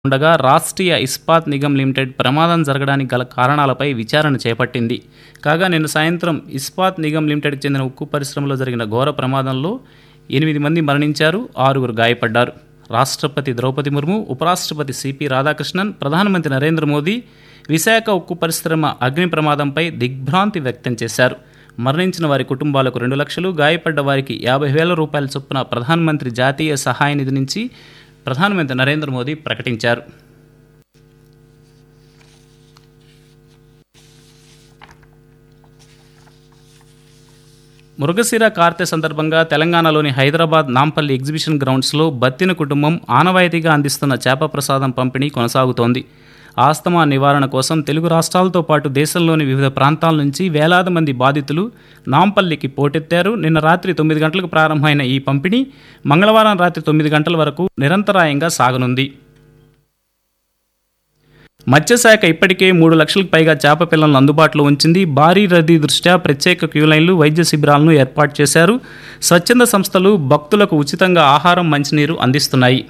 ఉండగా రాష్ట్రీయ ఇస్పాత్ నిగమ్ లిమిటెడ్ ప్రమాదం జరగడానికి గల కారణాలపై విచారణ చేపట్టింది కాగా నిన్న సాయంత్రం ఇస్పాత్ నిగమ్ లిమిటెడ్కి చెందిన ఉక్కు పరిశ్రమలో జరిగిన ఘోర ప్రమాదంలో ఎనిమిది మంది మరణించారు ఆరుగురు గాయపడ్డారు రాష్ట్రపతి ద్రౌపది ముర్ము ఉపరాష్ట్రపతి సిపి రాధాకృష్ణన్ ప్రధానమంత్రి నరేంద్ర మోదీ విశాఖ ఉక్కు పరిశ్రమ అగ్ని ప్రమాదంపై దిగ్భ్రాంతి వ్యక్తం చేశారు మరణించిన వారి కుటుంబాలకు రెండు లక్షలు గాయపడ్డ వారికి యాభై వేల రూపాయల చొప్పున ప్రధానమంత్రి జాతీయ సహాయ నిధి నుంచి ప్రధానమంత్రి నరేంద్ర మోదీ ప్రకటించారు మృగశిర కార్తె సందర్భంగా తెలంగాణలోని హైదరాబాద్ నాంపల్లి ఎగ్జిబిషన్ గ్రౌండ్స్లో బత్తిన కుటుంబం ఆనవాయితీగా అందిస్తున్న చేప ప్రసాదం పంపిణీ కొనసాగుతోంది ఆస్తమా నివారణ కోసం తెలుగు రాష్ట్రాలతో పాటు దేశంలోని వివిధ ప్రాంతాల నుంచి వేలాది మంది బాధితులు నాంపల్లికి పోటెత్తారు నిన్న రాత్రి తొమ్మిది గంటలకు ప్రారంభమైన ఈ పంపిణీ మంగళవారం రాత్రి తొమ్మిది గంటల వరకు నిరంతరాయంగా సాగనుంది మత్స్యశాఖ ఇప్పటికే మూడు లక్షలకు పైగా చేప పిల్లలను అందుబాటులో ఉంచింది భారీ రద్దీ దృష్ట్యా ప్రత్యేక క్యూ లైన్లు వైద్య శిబిరాలను ఏర్పాటు చేశారు స్వచ్ఛంద సంస్థలు భక్తులకు ఉచితంగా ఆహారం మంచినీరు అందిస్తున్నాయి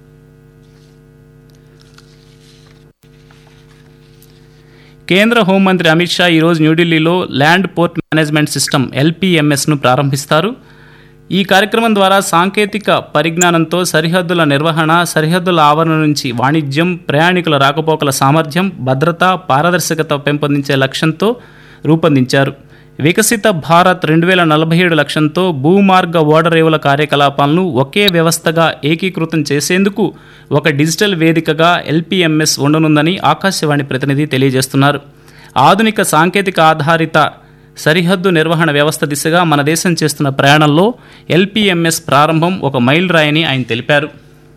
కేంద్ర హోంమంత్రి అమిత్ షా ఈరోజు న్యూఢిల్లీలో ల్యాండ్ పోర్ట్ మేనేజ్మెంట్ సిస్టమ్ ఎల్పీఎంఎస్ను ప్రారంభిస్తారు ఈ కార్యక్రమం ద్వారా సాంకేతిక పరిజ్ఞానంతో సరిహద్దుల నిర్వహణ సరిహద్దుల ఆవరణ నుంచి వాణిజ్యం ప్రయాణికుల రాకపోకల సామర్థ్యం భద్రత పారదర్శకత పెంపొందించే లక్ష్యంతో రూపొందించారు వికసిత భారత్ రెండు వేల నలభై ఏడు లక్ష్యంతో భూమార్గ ఓడరేవుల కార్యకలాపాలను ఒకే వ్యవస్థగా ఏకీకృతం చేసేందుకు ఒక డిజిటల్ వేదికగా ఎల్పీఎంఎస్ ఉండనుందని ఆకాశవాణి ప్రతినిధి తెలియజేస్తున్నారు ఆధునిక సాంకేతిక ఆధారిత సరిహద్దు నిర్వహణ వ్యవస్థ దిశగా మన దేశం చేస్తున్న ప్రయాణంలో ఎల్పీఎంఎస్ ప్రారంభం ఒక మైల్ రాయని ఆయన తెలిపారు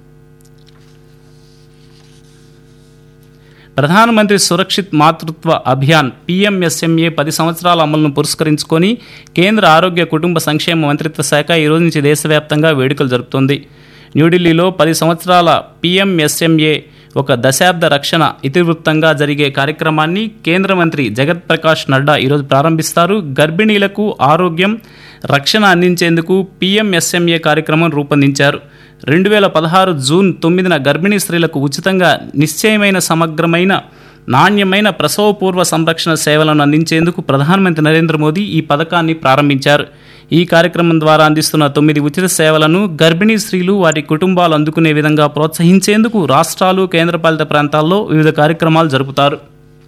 ప్రధానమంత్రి సురక్షిత్ మాతృత్వ అభియాన్ పీఎంఎస్ఎంఏ పది సంవత్సరాల అమలును పురస్కరించుకొని కేంద్ర ఆరోగ్య కుటుంబ సంక్షేమ మంత్రిత్వ శాఖ ఈ రోజు నుంచి దేశవ్యాప్తంగా వేడుకలు జరుపుతోంది న్యూఢిల్లీలో పది సంవత్సరాల పీఎంఎస్ఎంఏ ఒక దశాబ్ద రక్షణ ఇతివృత్తంగా జరిగే కార్యక్రమాన్ని కేంద్ర మంత్రి జగత్ ప్రకాష్ నడ్డా ఈరోజు ప్రారంభిస్తారు గర్భిణీలకు ఆరోగ్యం రక్షణ అందించేందుకు పీఎంఎస్ఎంఏ కార్యక్రమం రూపొందించారు రెండు వేల పదహారు జూన్ తొమ్మిదిన గర్భిణీ స్త్రీలకు ఉచితంగా నిశ్చయమైన సమగ్రమైన నాణ్యమైన ప్రసవపూర్వ సంరక్షణ సేవలను అందించేందుకు ప్రధానమంత్రి నరేంద్ర మోదీ ఈ పథకాన్ని ప్రారంభించారు ఈ కార్యక్రమం ద్వారా అందిస్తున్న తొమ్మిది ఉచిత సేవలను గర్భిణీ స్త్రీలు వారి కుటుంబాలు అందుకునే విధంగా ప్రోత్సహించేందుకు రాష్ట్రాలు కేంద్రపాలిత ప్రాంతాల్లో వివిధ కార్యక్రమాలు జరుపుతారు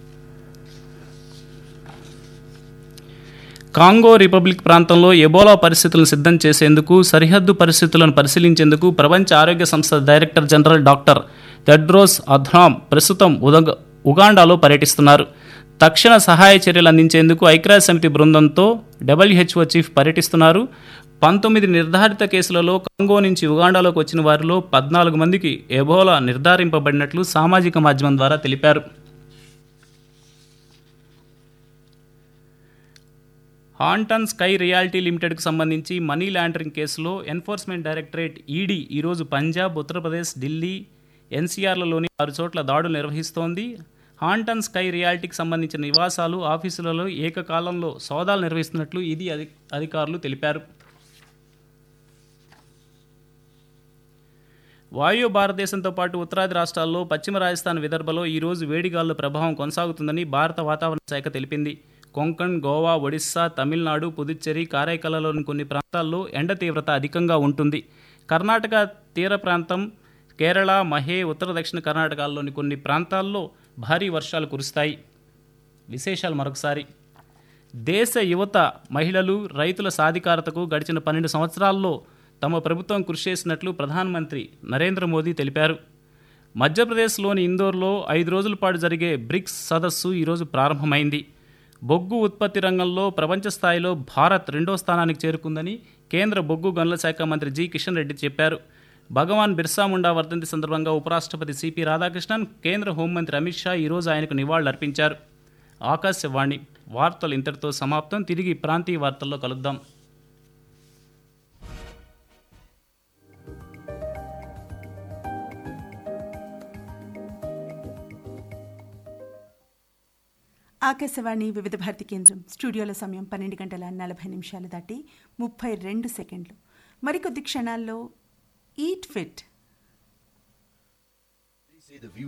కాంగో రిపబ్లిక్ ప్రాంతంలో ఎబోలా పరిస్థితులను సిద్ధం చేసేందుకు సరిహద్దు పరిస్థితులను పరిశీలించేందుకు ప్రపంచ ఆరోగ్య సంస్థ director general doctor Tedros Adhanom ప్రస్తుతం ఉదగ ఉగాండాలో పర్యటిస్తున్నారు తక్షణ సహాయ చర్యలు అందించేందుకు ఐక్యరాజ్య సమితి బృందంతో డబ్ల్యూహెచ్ఓ చీఫ్ పర్యటిస్తున్నారు పంతొమ్మిది నిర్ధారిత కేసులలో కాంగో నుంచి ఉగాండాలోకి వచ్చిన వారిలో పద్నాలుగు మందికి ఎబోలా నిర్ధారింపబడినట్లు సామాజిక మాధ్యమం ద్వారా తెలిపారు హాంటన్ స్కై రియాలిటీ లిమిటెడ్కు సంబంధించి మనీ లాండరింగ్ కేసులో ఎన్ఫోర్స్మెంట్ డైరెక్టరేట్ ఈడీ ఈరోజు పంజాబ్ ఉత్తరప్రదేశ్ ఢిల్లీ ఎన్సీఆర్లలోని ఆరు చోట్ల దాడులు నిర్వహిస్తోంది హాంటన్ స్కై రియాలిటీకి సంబంధించిన నివాసాలు ఆఫీసులలో ఏకకాలంలో సోదాలు నిర్వహిస్తున్నట్లు ఇది అధి అధికారులు తెలిపారు వాయు భారతదేశంతో పాటు ఉత్తరాది రాష్ట్రాల్లో పశ్చిమ రాజస్థాన్ విదర్భలో ఈరోజు వేడిగాలుల ప్రభావం కొనసాగుతుందని భారత వాతావరణ శాఖ తెలిపింది కొంకణ్ గోవా ఒడిస్సా తమిళనాడు పుదుచ్చేరి కారైకలలోని కొన్ని ప్రాంతాల్లో ఎండ తీవ్రత అధికంగా ఉంటుంది కర్ణాటక తీర ప్రాంతం కేరళ మహే ఉత్తర దక్షిణ కర్ణాటకలోని కొన్ని ప్రాంతాల్లో భారీ వర్షాలు కురుస్తాయి విశేషాలు మరొకసారి దేశ యువత మహిళలు రైతుల సాధికారతకు గడిచిన పన్నెండు సంవత్సరాల్లో తమ ప్రభుత్వం కృషి చేసినట్లు ప్రధానమంత్రి నరేంద్ర మోదీ తెలిపారు మధ్యప్రదేశ్లోని ఇందోర్లో ఐదు రోజుల పాటు జరిగే బ్రిక్స్ సదస్సు ఈరోజు ప్రారంభమైంది బొగ్గు ఉత్పత్తి రంగంలో ప్రపంచ స్థాయిలో భారత్ రెండో స్థానానికి చేరుకుందని కేంద్ర బొగ్గు గనుల శాఖ మంత్రి జి కిషన్ రెడ్డి చెప్పారు భగవాన్ బిర్సా ముండా వర్ధంతి సందర్భంగా ఉపరాష్ట్రపతి సిపి రాధాకృష్ణన్ కేంద్ర హోంమంత్రి అమిత్ షా ఈరోజు ఆయనకు నివాళులర్పించారు ఆకాశవాణి వార్తలు ఇంతటితో సమాప్తం తిరిగి ప్రాంతీయ వార్తల్లో కలుద్దాం ఆకాశవాణి వివిధ భారతి కేంద్రం స్టూడియోల సమయం పన్నెండు గంటల నలభై నిమిషాలు దాటి ముప్పై రెండు సెకండ్లు మరికొద్ది క్షణాల్లో eat fit They say the view